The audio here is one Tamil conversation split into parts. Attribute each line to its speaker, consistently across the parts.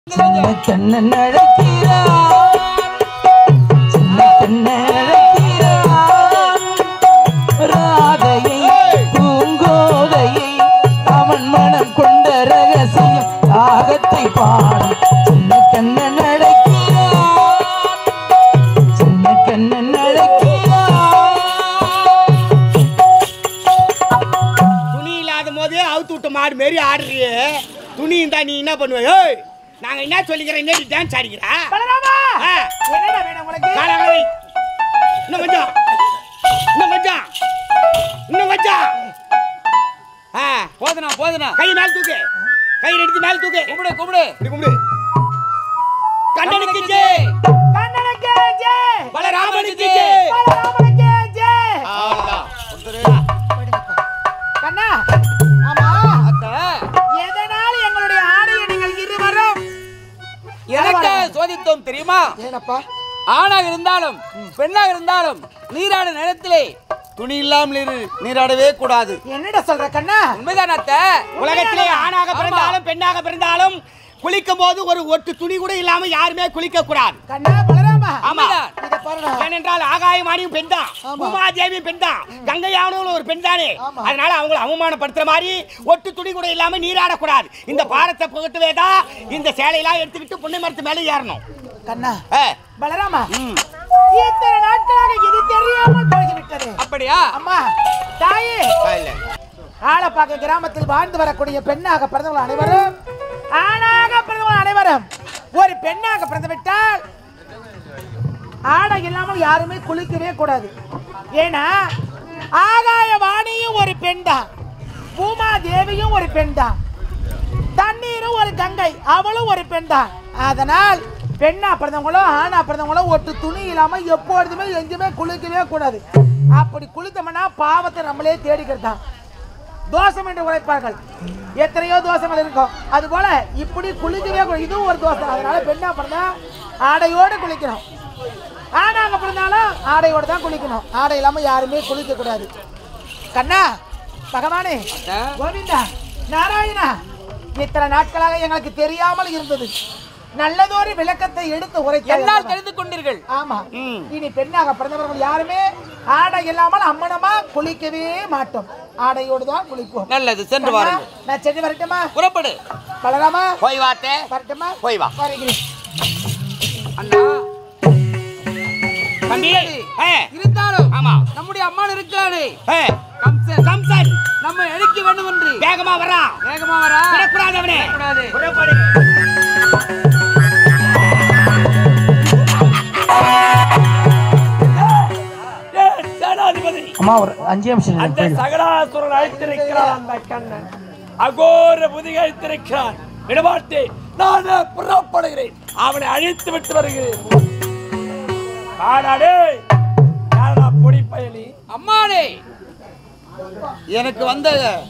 Speaker 1: சின்ன கண்ணன் அழைக்கிறான் சின்ன கண்ணன் அழைக்கிறான் ராதையை பூங்கோதையை அவன் மனம் கொண்ட ரகசியம் ராகத்தை பாடும் சின்ன கண்ணன் அழைக்கிறான் சின்ன கண்ணன் அழைக்கிறான்
Speaker 2: துணி இல்லாத போதே அவுத்து விட்ட மாடு மாரி ஆடுறியே துணி இருந்தா நீ என்ன பண்ணுவ ஏய் நாங்க என்ன சொல்லிக்கிறோம் என்ன டான்ஸ் ஆடிக்கிறா
Speaker 3: பலராமா
Speaker 2: ஆ.
Speaker 3: என்னடா வேணும் உனக்கு
Speaker 2: காலாங்கவி இன்னும் கொஞ்சம் இன்னும் கொஞ்சம் இன்னும் கொஞ்சம் ஆ
Speaker 1: போதுனா போதுனா
Speaker 2: கை மேல தூக்கு கை எடுத்து மேல தூக்கு
Speaker 1: கும்பிடு கும்பிடு
Speaker 2: இப்படி கும்பிடு கண்ணனுக்கு ஜெய்
Speaker 3: கண்ணனுக்கு ஜெய்
Speaker 2: பலராமனுக்கு ஜெய்
Speaker 3: பலராமனுக்கு ஜெய்
Speaker 2: அவ்வளவுதான்.
Speaker 3: கண்ணா ஆமா
Speaker 1: அத்தை
Speaker 3: எதனால் எங்களுடைய ஆடையை நீங்கள் இருவரும்
Speaker 1: எனக்கு சோதித்தோம் தெரியுமா
Speaker 3: ஏனப்பா
Speaker 1: ஆணாக இருந்தாலும் பெண்ணாக இருந்தாலும் நீராட நேரத்திலே துணி இல்லாமல் இரு நீராடவே கூடாது
Speaker 3: என்னடா சொல்ற கண்ணா
Speaker 1: உண்மைதான் அத்தை
Speaker 2: உலகத்திலே ஆணாக பிறந்தாலும் பெண்ணாக பிறந்தாலும் குளிக்கும் போது ஒரு ஒட்டு துணி கூட இல்லாம யாருமே குளிக்க கூடாது
Speaker 3: கண்ணா பலராமா
Speaker 2: ஆமா
Speaker 3: இத பாருடா
Speaker 2: ஏனென்றால் ஆகாயமானியும் பெண் தான்
Speaker 3: ஆமா.
Speaker 2: உமாதேவியும் பெண் தான் கங்கையானவளும் ஒரு பெண் தானே
Speaker 3: ஆமா.
Speaker 2: அதனால அவங்கள அவமானப்படுத்துற மாதிரி ஒட்டு துணி கூட இல்லாம நீராடக்கூடாது இந்த பாரத்தை புகட்டுவே தான் இந்த சேலையெல்லாம் எடுத்துக்கிட்டு புன்னை மரத்து மேலே ஏறணும்
Speaker 3: கண்ணா
Speaker 2: ஏ,
Speaker 3: பலராமா இத்தனை நாட்களாக இது தெரியாமல் போய்விட்டது
Speaker 1: அப்படியா
Speaker 3: அம்மா தாயே
Speaker 2: இல்ல.
Speaker 3: ஆலப்பாக்க கிராமத்தில் வாழ்ந்து வரக்கூடிய பெண்ணாக பிறந்தவர்கள் அனைவரும் ஆணாக பிறந்தவர்கள் அனைவரும் ஒரு பெண்ணாக பிறந்து விட்டால் ஆடை இல்லாமல் யாருமே குளிக்கவே கூடாது ஏன்னா ஆகாய வாணியும் ஒரு பெண் தான் பூமா தேவியும் ஒரு பெண் தான் தண்ணீரும் ஒரு கங்கை அவளும் ஒரு பெண் தான் அதனால் பெண்ணா பிறந்தவங்களும் ஆணா பிறந்தவங்களும் ஒட்டு துணி இல்லாம எப்பொழுதுமே எங்கேயுமே குளிக்கவே கூடாது அப்படி குளித்தோம்னா பாவத்தை நம்மளே தேடிக்கிறது தான் தோஷம் என்று உழைப்பார்கள் எத்தனையோ தோஷங்கள் இருக்கும் அது போல இப்படி குளிக்கவே கூடாது இதுவும் ஒரு தோஷம் அதனால பெண்ணா பிறந்தா ஆடையோடு குளிக்கணும் ஆணாக பிறந்தாலும் ஆடையோடு தான் குளிக்கணும் ஆடை இல்லாம யாருமே குளிக்க கூடாது கண்ணா பகவானே கோவிந்தா நாராயணா இத்தனை நாட்களாக எங்களுக்கு தெரியாமல் இருந்தது நல்லதொரு விளக்கத்தை எடுத்து
Speaker 1: என்னால்
Speaker 3: உரைத்தால்
Speaker 1: தெரிந்து கொண்டீர்கள்
Speaker 3: ஆமா இனி பெண்ணாக பிறந்தவர்கள் யாருமே ஆடை இல்லாமல் அம்மனமா குளிக்கவே மாட்டோம் ஆடையோடு தான் குளிப்போம்
Speaker 1: நல்லது சென்று
Speaker 3: கண்ணா,
Speaker 1: வாருங்கள்
Speaker 3: நான் சென்று வரட்டுமா
Speaker 1: புறப்படு
Speaker 3: பலராமா
Speaker 2: போய் வாத்தே
Speaker 3: வரட்டுமா
Speaker 2: போய் வா
Speaker 3: வருகிறேன்
Speaker 1: அண்ணா
Speaker 2: தம்பி ஏ,
Speaker 1: இருந்தாலும்
Speaker 2: ஆமா
Speaker 1: நம்முடைய அம்மான் இருக்கிறானே
Speaker 2: ஏ,
Speaker 1: கம்சன்
Speaker 2: கம்சன்
Speaker 1: நம்ம எடுக்க வேண்டும் என்று
Speaker 2: வேகமா வரான்
Speaker 1: வேகமா வரா
Speaker 2: விடக்கூடாது அவனே
Speaker 1: விடக்கூடாது.
Speaker 2: புறப்படு.
Speaker 1: அம்மா ஒரு அஞ்சு நிமிஷம்
Speaker 4: அந்த சகடாசுரன் அழைத்திருக்கிறான் அந்த கண்ணன் அகோர புதிக அழைத்திருக்கிறான் விடமாட்டேன் நான் புறப்படுகிறேன் அவனை அழித்து விட்டு வருகிறேன் ஆடாடே யாரடா பொடி பயலி
Speaker 1: அம்மானே எனக்கு வந்த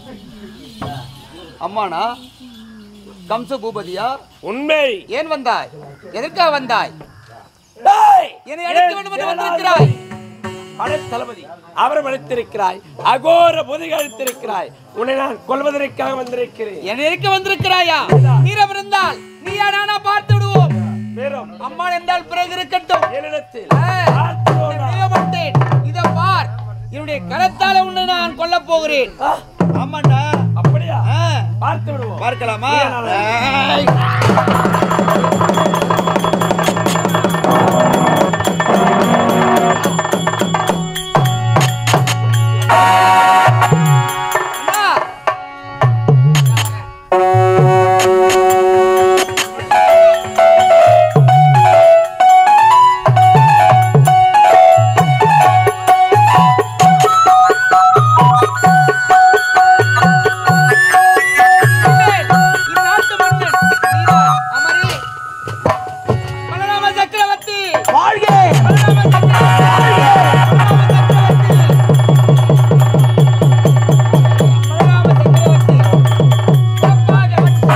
Speaker 1: அம்மானா கம்ச பூபதியா
Speaker 4: உண்மை
Speaker 1: ஏன் வந்தாய் எதற்காக வந்தாய்
Speaker 4: டேய்!
Speaker 1: என்னை அழைக்க வேண்டும் என்று வந்திருக்கிறாய்
Speaker 4: படைத்தளபதி அவரை அழைத்திருக்கிறாய் அகோர புதிக அழைத்திருக்கிறாய் உன்னை நான் கொல்வதற்காக வந்திருக்கிறேன்
Speaker 1: என்னை இருக்க வந்திருக்கிறாயா நீரம் இருந்தால் நீயா நானா பார்த்து விடுவோம்
Speaker 4: வெறும்
Speaker 1: அம்மான் என்றால் பிறகு இருக்கட்டும்
Speaker 4: என்னிடத்தில்
Speaker 1: ஆ,
Speaker 4: பார்த்து
Speaker 1: உன்னை நினைவப்பட்டேன். இதை பார் என்னுடைய கரத்தால உன்னை நான் கொல்லப் போகிறேன்
Speaker 4: ஆ,
Speaker 1: ஆமாண்டா
Speaker 4: அப்படியா
Speaker 1: ஆ,
Speaker 4: பார்த்து விடுவோம்
Speaker 1: பார்க்கலாமா
Speaker 4: நீயா நானா?
Speaker 1: ஏய். அண்ணா, மன்னன், இந்நாட்டு மன்னன், நீதான், அமரி. பலராம சக்கரவர்த்தி
Speaker 3: வாழ்க
Speaker 1: பலராம சக்கரவர்த்தி பலராம சக்கரவர்த்தி பலராம சக்கரவர்த்தி சிறப்பாக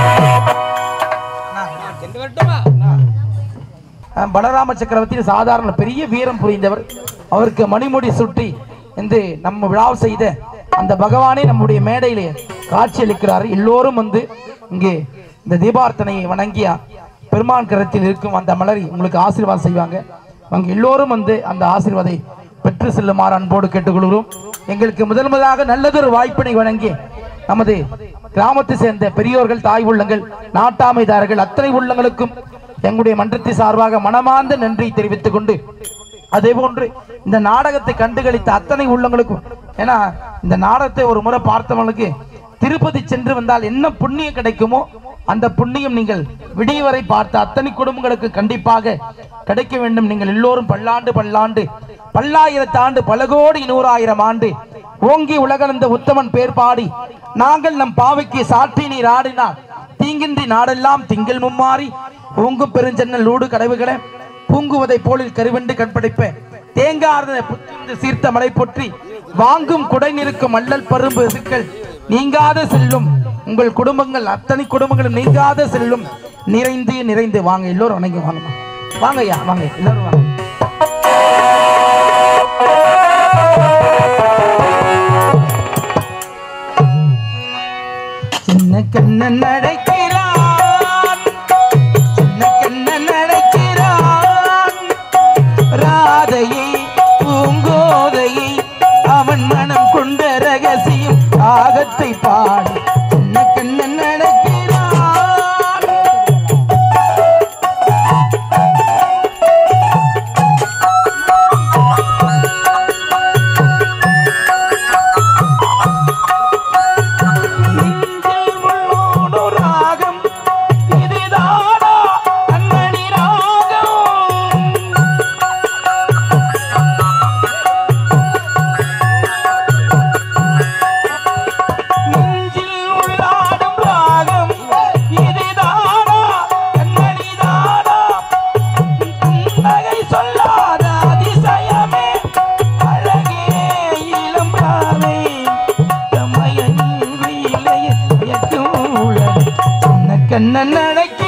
Speaker 1: நான் சென்று வரட்டுமா
Speaker 5: அஹ் பலராம சக்கரவர்த்தி சாதாரண பெரிய வீரம் புரிந்தவர் அவருக்கு மணிமுடி சுற்றி என்று நம்ம விழா செய்த அந்த பகவானே நம்முடைய மேடையிலே காட்சியளிக்கிறார் எல்லோரும் வந்து இங்கே இந்த தீபார்த்தனையை வணங்கிய பெருமான் கரத்தில் இருக்கும் அந்த மலரை உங்களுக்கு ஆசீர்வாதம் செய்வாங்க அவங்க எல்லோரும் வந்து அந்த ஆசீர்வாதை பெற்று செல்லுமாறு அன்போடு கேட்டுக்கொள்கிறோம் எங்களுக்கு முதல் முதலாக நல்லதொரு வாய்ப்பினை வழங்கி நமது கிராமத்தை சேர்ந்த பெரியோர்கள் தாய் உள்ளங்கள் நாட்டாமைதாரர்கள் அத்தனை உள்ளங்களுக்கும் எங்களுடைய மன்றத்தை சார்பாக மனமார்ந்த நன்றி தெரிவித்துக் கொண்டு அதே போன்று இந்த நாடகத்தை கண்டுகளித்த அத்தனை உள்ளங்களுக்கும் ஏன்னா இந்த நாடகத்தை ஒரு முறை பார்த்தவங்களுக்கு திருப்பதி சென்று வந்தால் என்ன புண்ணியம் கிடைக்குமோ அந்த புண்ணியம் நீங்கள் விடிய வரை பார்த்த அத்தனை குடும்பங்களுக்கு கண்டிப்பாக கிடைக்க வேண்டும் நீங்கள் எல்லோரும் பல்லாண்டு பல்லாண்டு பல்லாயிரத்து ஆண்டு பல கோடி நூறாயிரம் ஆண்டு ஓங்கி உலகளந்த உத்தமன் பேர் பாடி நாங்கள் நம் பாவைக்கு சாற்றி நீர் ஆடினார் தீங்கின்றி நாடெல்லாம் திங்கள் மும்மாறி ஓங்கும் பெருஞ்சன்னல் ஊடு கடவுகளை பூங்குவதை போலில் கருவெண்டு கண்படைப்ப தேங்கார்ந்த புத்திருந்து சீர்த்த மலை பொற்றி வாங்கும் குடை நிற்கும் அல்லல் பரும்பு சிக்கல் நீங்காத செல்லும் உங்கள் குடும்பங்கள் அத்தனை குடும்பங்களும் நீங்காத செல்லும் நிறைந்து நிறைந்து வாங்க எல்லோரும் வணங்கி வாங்க வாங்க ஐயா வாங்க எல்லாரும் வாங்க சின்ன கண்ணன் நடக்கிறான் சின்ன கண்ணன் நடக்கிறான் ராதையை பூங்கோதையை அவன் மனம் கொண்ட ரகசியம் ஆகத்தை பாடு சின்ன கண்ணன் நடக்கிறான் நெஞ்சில் முள்ளோடு ராகம் இதுதானா கண்மணி ராகம் நெஞ்சில் உள்ளாடும் ராகம் இதுதானா கண்மணிதானா புன்னகை சொல்லாத அதிசயமே அழகே இளம் பிராவே தமையன் வீலையில் உயர்த்தும் உலகு. சின்ன கண்ணன் நடக்க